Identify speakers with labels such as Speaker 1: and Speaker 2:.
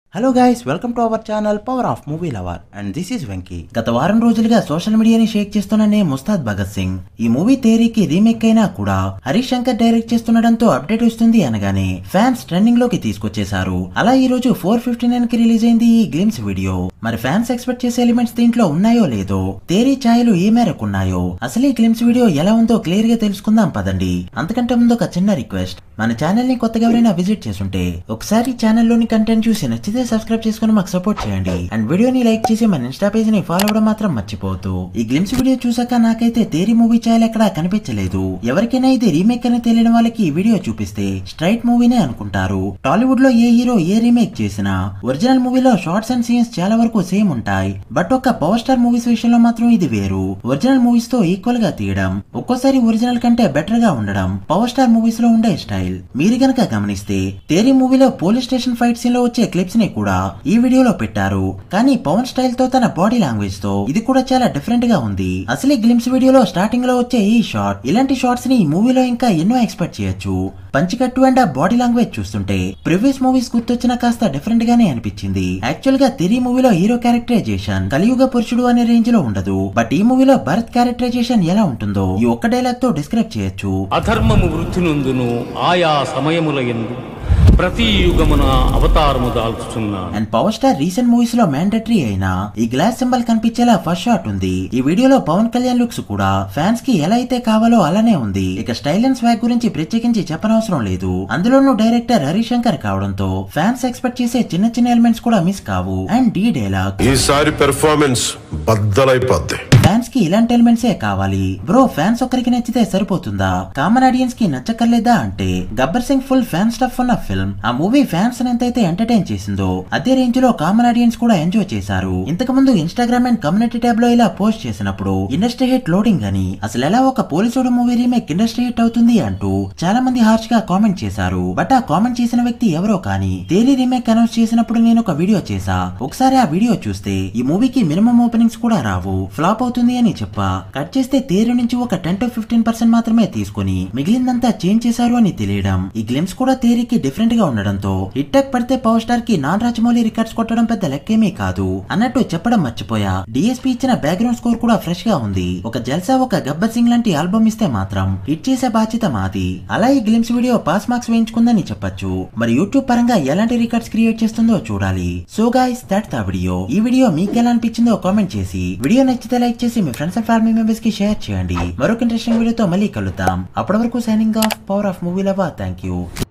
Speaker 1: hello guys welcome to our channel power of movie lover and this is Venky గత వారం రోజులుగా social మీడియాని షేక్ చేస్తున్ననే ముస్తాద్ భగత్ సింగ్ ఈ మూవీ థేరీకి రీమేక్ అయినా కూడా హరీష్ శంకర్ డైరెక్ట్ చేస్తుండడంతో అప్డేట్ వస్తుంది అనగానే ఫ్యాన్స్ ట్రెండింగ్ లోకి తీసుకొచ్చేశారు అలా ఈ రోజు ఫోర్ ఫిఫ్టీ నైన్ కి రిలీజ్ అయింది ఈ గ్లిమ్స్ వీడియో మరి ఫ్యాన్స్ ఎక్స్పెక్ట్ చేసే ఎలిమెంట్స్ దీంట్లో ఉన్నాయో లేదో థేరీ ఛాయలు ఏ మేరకు ఉన్నాయో అసలు ఈ గ్లిమ్స్ వీడియో ఎలా ఉందో క్లియర్ గా తెలుసుకుందాం పదండి అంతకంటే ముందు ఒక చిన్న రిక్వెస్ట్ మన ఛానల్ ని కొత్తగా ఎవరైనా విజిట్ చేస్తుంటే ఒకసారి ఛానల్ లోని కంటెంట్ చూసి నచ్చితే సబ్స్క్రైబ్ చేసుకుని మాకు సపోర్ట్ చేయండి అండ్ వీడియోని లైక్ చేసి మన ఇన్స్టా పేజ్ ని ఫాలో అవ్వడం మాత్రం మర్చిపోవద్దు ఈ గ్లిమ్స్ వీడియో చూసాక నాకైతే తేరీ మూవీ ఛాయలు ఎక్కడా కనిపించలేదు ఎవరికైనా ఇది రీమేక్ అని తెలియని వాళ్ళకి ఈ వీడియో చూపిస్తే స్ట్రైట్ మూవీనే అనుకుంటారు టాలీవుడ్ లో ఏ హీరో ఏ రీమేక్ చేసినా ఒరిజినల్ మూవీలో షార్ట్స్ అండ్ సీన్స్ చాలా వరకు సేమ్ ఉంటాయి బట్ ఒక పవర్ స్టార్ మూవీస్ విషయంలో మాత్రం ఇది వేరు ఒరిజినల్ మూవీస్ తో ఈక్వల్ గా తీయడం ఒక్కోసారి ఒరిజినల్ కంటే బెటర్ గా ఉండడం పవర్ స్టార్ మూవీస్ లో ఉండే స్టైల్ మీరు గనక గమనిస్తే తేరీ మూవీలో పోలీస్ స్టేషన్ ఫైట్ సీన్ లో వచ్చే క్లిప్స్ ని కూడా ఈ వీడియోలో పెట్టారు కానీ పవన్ స్టైల్ తో తన బాడీ లాంగ్వేజ్ తో ఇది కూడా చాలా డిఫరెంట్ గా ఉంది అసలు ఈ గ్లిమ్స్ వీడియోలో స్టార్టింగ్ లో వచ్చే ఈ షాట్ ఇలాంటి షార్ట్స్ ని ఈ మూవీలో ఇంకా ఎన్నో ఎక్స్పెక్ట్ చేయొచ్చు పంచికట్టు అండ్ ఆ బాడీ లాంగ్వేజ్ చూస్తుంటే ప్రీవియస్ మూవీస్ గుర్తొచ్చిన కాస్త డిఫరెంట్ గానే అనిపించింది యాక్చువల్ గా తెరీ మూవీలో హీరో క్యారెక్టరైజేషన్ కలియుగ పురుషుడు అనే రేంజ్ లో ఉండదు బట్ ఈ మూవీలో భరత్ క్యారెక్టరైజేషన్ ఎలా ఉంటుందో ఈ ఒక్క డైలాగ్ తో డిస్క్రైబ్ చేయొచ్చు
Speaker 2: అధర్మము వృద్ధి నొందును ఆయా సమయముల ఎందు ప్రతి యుగమున అవతారము దాల్చుచున్నాను
Speaker 1: and power star recent movies లో మ్యాండటరీ అయినా ఈ గ్లాస్ సింబల్ కనిపించేలా ఫస్ట్ షాట్ ఉంది ఈ వీడియోలో పవన్ కళ్యాణ్ లుక్స్ కూడా ఫ్యాన్స్ కి ఎలా అయితే కావాలో అలానే ఉంది ఇక స్టైల్ అండ్ స్వాగ్ గురించి ప్రత్యేకించి చెప్పనవసరం లేదు అందులోనూ డైరెక్టర్ హరీష్ శంకర్ కావడంతో ఫ్యాన్స్ ఎక్స్పెక్ట్ చేసే చిన్న చిన్న ఎలిమెంట్స్ కూడా మిస్ కావు అండ్ డీ డైలాగ్
Speaker 3: ఈసారి పెర్ఫార్మెన్స్ బద్దలైపోద్ది
Speaker 1: ఫ్యాన్స్ కి ఇలాంటి ఎలిమెంట్స్ ఏ కావాలి బ్రో ఫ్యాన్స్ ఒక్కరికి నచ్చితే సరిపోతుందా కామన్ ఆడియన్స్ కి నచ్చక్కర్లేదా అంటే Gabbar Singh full fan stuff ఉన్న ఫిల్మ్ ఆ మూవీ ఫ్యాన్స్ ఎంతైతే ఎంటర్టైన్ చేసిందో అదే రేంజ్ లో కామన్ ఆడియన్స్ కూడా ఎంజాయ్ చేశారు ఇంతకు ముందు ఇన్స్టాగ్రామ్ అండ్ కమ్యూనిటీ ట్యాబ్ లో ఇలా పోస్ట్ చేసినప్పుడు ఇండస్ట్రీ హిట్ లోడింగ్ అని అసలు ఎలా ఒక Policeodu movie remake industry hit అవుతుంది అంటూ చాలా మంది హార్ష్ గా కామెంట్ చేశారు బట్ ఆ కామెంట్ చేసిన వ్యక్తి ఎవరో కానీ తేరీ రీమేక్ అనౌన్స్ చేసినప్పుడు నేను ఒక వీడియో చేసా ఒకసారి ఆ వీడియో చూస్తే ఈ మూవీకి మినిమం ఓపెనింగ్స్ కూడా రావు ఫ్లాప్ అవుతుంది అని చెప్పా కట్ చేస్తే తేరు నుంచి ఒక టెన్ టు ఫిఫ్టీన్ పర్సెంట్ మాత్రమే తీసుకుని మిగిలిందంతా చేంజ్ చేశారు అని తెలియడం ఈ గ్లిమ్స్ కూడా తేరీకి డిఫరెంట్ గా ఉండడంతో హిట్టక్ పడితే పవర్ స్టార్ కి నాన్ రాజమౌళి రికార్డ్స్ కొట్టడం పెద్ద లెక్కేమీ కాదు అన్నట్టు చెప్పడం మర్చిపోయా డిఎస్పీ ఇచ్చిన బ్యాక్గ్రౌండ్ స్కోర్ కూడా ఫ్రెష్ గా ఉంది ఒక జల్సా ఒక గబ్బర్ సింగ్ లాంటి ఆల్బమ్ ఇస్తే మాత్రం హిట్ చేసే బాధ్యత మాది అలా ఈ గ్లిమ్స్ వీడియో పాస్ మార్క్స్ వేయించుకుందని చెప్పొచ్చు మరి యూట్యూబ్ పరంగా ఎలాంటి రికార్డ్స్ క్రియేట్ చేస్తుందో చూడాలి so guys that the video ఈ వీడియో మీకు ఎలా అనిపించిందో కామెంట్ చేసి వీడియో నచ్చితే లైక్ చేసి మీ ఫ్రెండ్స్ అండ్ ఫ్యామిలీ మెంబర్స్ కి షేర్ చేయండి మరొక ఇంట్రెస్టింగ్ వీడియోతో మళ్ళీ కలుద్దాం అప్పటి వరకు signing off power of movie lover thank you